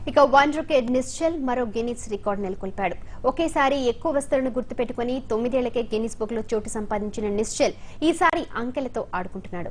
ఇక one rocket నిశ్చల్ మరో Guinness record నెలకొల్పాడు ఒకేసారి ఎక్కువ వస్తువులను గుర్తుపెట్టుకుని తొమ్మిదేళ్లకే గిన్నిస్ బుక్ లో చోటు సంపాదించిన నిశ్చల్ ఈసారి అంకెలతో ఆడుకుంటున్నాడు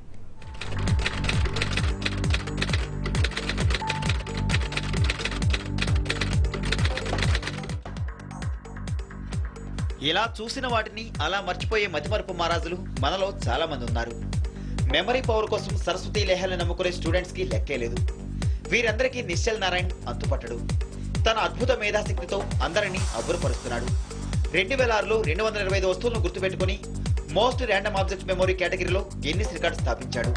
ఇలా చూసిన వాటిని అలా మర్చిపోయే మతిమరుపు మహారాజులు మనలో చాలా మంది ఉన్నారు మెమరీ పవర్ కోసం సరస్వతి లేహాలను నమ్ముకునే స్టూడెంట్స్ కి లెక్కే లేదు వీరందరికీ నిశ్చల్ నారాయణ్ అంతుపట్టడు తన అద్భుత మేధాశక్తితో అందరినీ అబ్బురపరుస్తున్నాడు రెండు వేల ఆరులో రెండు వందల ఇరవై ఐదు వస్తువులను గుర్తుపెట్టుకుని మోస్ట్ ర్యాండమ్ ఆబ్జెక్ట్ మెమరీ కేటగిరీలో గిన్నిస్ రికార్డ్ స్థాపించాడు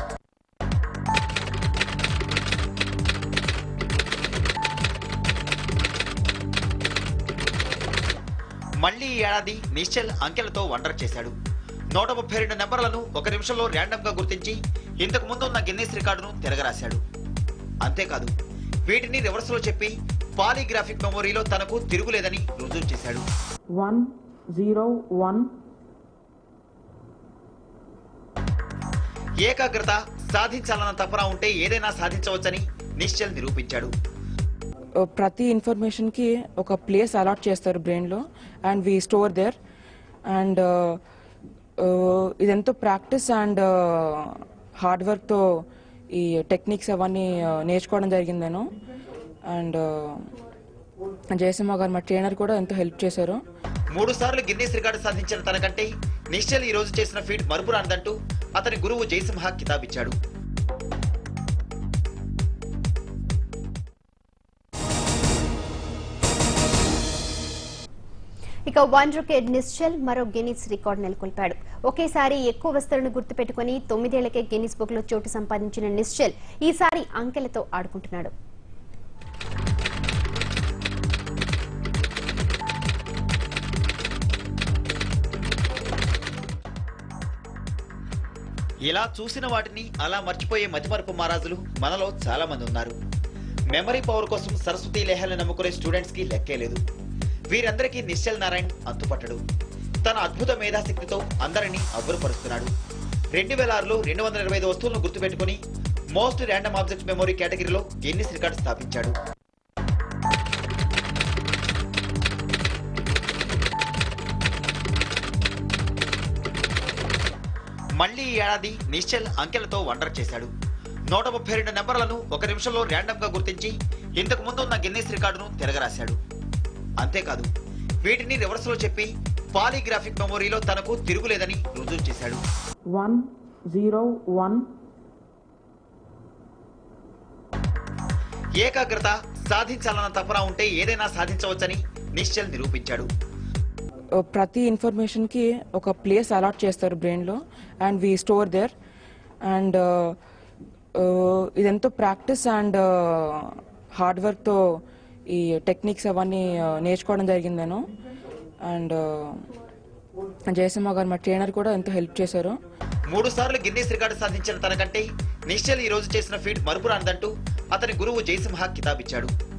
మళ్లీ ఈ ఏడాది నిశ్చల్ అంకెలతో వండర్ చేశాడు నూట ముప్పై రెండు నెంబర్లను ఒక నిమిషంలో ర్యాండమ్ గా గుర్తించి ఇంతకు ముందు ఉన్న గిన్నీస్ రికార్డును తిరగరాశాడు అంతేకాదు వీటిని రివర్స్ లో చెప్పి పాలిగ్రాఫిక్ మెమొరీలో తనకు తిరుగులేదని రుజువు చేశాడు one zero one ఏకాగ్రత సాధించాలన్న తపన ఉంటే ఏదైనా సాధించవచ్చని నిశ్చల్ నిరూపించాడు ప్రతి ఇన్ఫర్మేషన్కి ఒక ప్లేస్ అలాట్ చేస్తారు బ్రెయిన్లో and we store there and ఇదెంతో ప్రాక్టీస్ అండ్ హార్డ్ వర్క్తో ఈ టెక్నిక్స్ అవన్నీ uh, నేర్చుకోవడం జరిగింది నేను అండ్ జయసింహ గారు మా ట్రైనర్ కూడా ఎంతో హెల్ప్ చేశారు మూడు సార్లు గిన్నీస్ రికార్డు సాధించిన తనకంటే నిశ్చల్ ఈ రోజు చేసిన ఫీట్ మరుపురాందంటూ అతని గురువు జయసింహ కితాబిచ్చాడు ఇక వన్ రొకెట్ నిశ్చల్ మరో గిన్నిస్ రికార్డు నెలకొల్పాడు ఒకేసారి ఎక్కువ వస్తువులను గుర్తుపెట్టుకుని తొమ్మిదేళ్లకే గిన్నిస్ బుక్ లో చోటు సంపాదించిన నిశ్చల్ ఈసారి అంకెలతో ఆడుకుంటున్నాడు ఇలా చూసిన వాటిని అలా మర్చిపోయే మతిమరుపు మహారాజులు మనలో చాలా మంది ఉన్నారు మెమరీ పవర్ కోసం సరస్వతి లేహాలను నమ్ముకునే స్టూడెంట్స్ కి లెక్కే లేదు వీరందరికీ నిశ్చల్ నారాయణ్ అంతుపట్టడు తన అద్భుత మేధాశక్తితో అందరినీ అబ్బురపరుస్తున్నాడు రెండు వేల ఆరులో రెండు వందల ఇరవై ఐదు వస్తువులను గుర్తుపెట్టుకుని మోస్ట్ ర్యాండమ్ ఆబ్జెక్ట్ మెమరీ కేటగిరీలో గిన్నిస్ రికార్డు స్థాపించాడు మళ్లీ ఈ ఏడాది నిశ్చల్ అంకెలతో వండర్ చేశాడు నూట ముప్పై రెండు నెంబర్లను ఒక నిమిషంలో ర్యాండమ్ గా గుర్తించి ఇంతకు ముందు ఉన్న గిన్నీస్ రికార్డును తిరగరాశాడు అంతేకాదు వీటిని రివర్స్ లో చెప్పి పాలిగ్రాఫిక్ మెమొరీలో తనకు తిరుగులేదని రుజువు చేశాడు one zero one ఏకాగ్రత సాధించాలన్న తపన ఉంటే ఏదైనా సాధించవచ్చని నిశ్చల్ నిరూపించాడు ప్రతి ఇన్ఫర్మేషన్కి ఒక ప్లేస్ అలాట్ చేస్తారు బ్రెయిన్లో and we store there and ఇదెంతో ప్రాక్టీస్ అండ్ హార్డ్ వర్క్తో ఈ టెక్నిక్స్ అవన్నీ uh, నేర్చుకోవడం జరిగింది నేను అండ్ జయసింహ గారు మా ట్రైనర్ కూడా ఎంతో హెల్ప్ చేశారు మూడు సార్లు గిన్నీస్ రికార్డు సాధించిన తనకంటే నిశ్చల్ ఈ రోజు చేసిన ఫీట్ మరుపురాందంటూ అతని గురువు జయసింహ కితాబిచ్చాడు